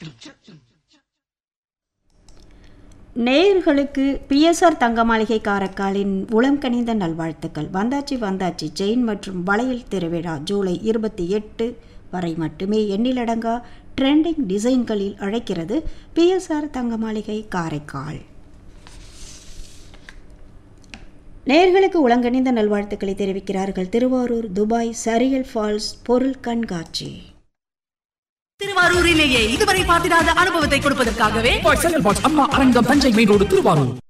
நேயர்களுக்கு பிஎஸ்ஆர் தங்க மாளிகை காரைக்காலின் உளம் கனிந்த நல்வாழ்த்துக்கள் வந்தாச்சி வந்தாச்சி செயின் மற்றும் வளையல் திருவிழா ஜூலை இருபத்தி எட்டு வரை மட்டுமே எண்ணிலடங்கா ட்ரெண்டிங் டிசைன்களில் அழைக்கிறது பிஎஸ்ஆர் தங்க மாளிகை காரைக்கால் நேயர்களுக்கு உளங்கணிந்த நல்வாழ்த்துக்களை தெரிவிக்கிறார்கள் திருவாரூர் துபாய் சரியல் ஃபால்ஸ் பொருள் கண்காட்சி திருவாரூரிலேயே இதுவரை பார்த்திராத அனுபவத்தை கொடுப்பதற்காகவே செகண்ட் பாட்ஸ் அம்மா அரங்கம் தஞ்சை மெயின் ரோடு திருவாரூர்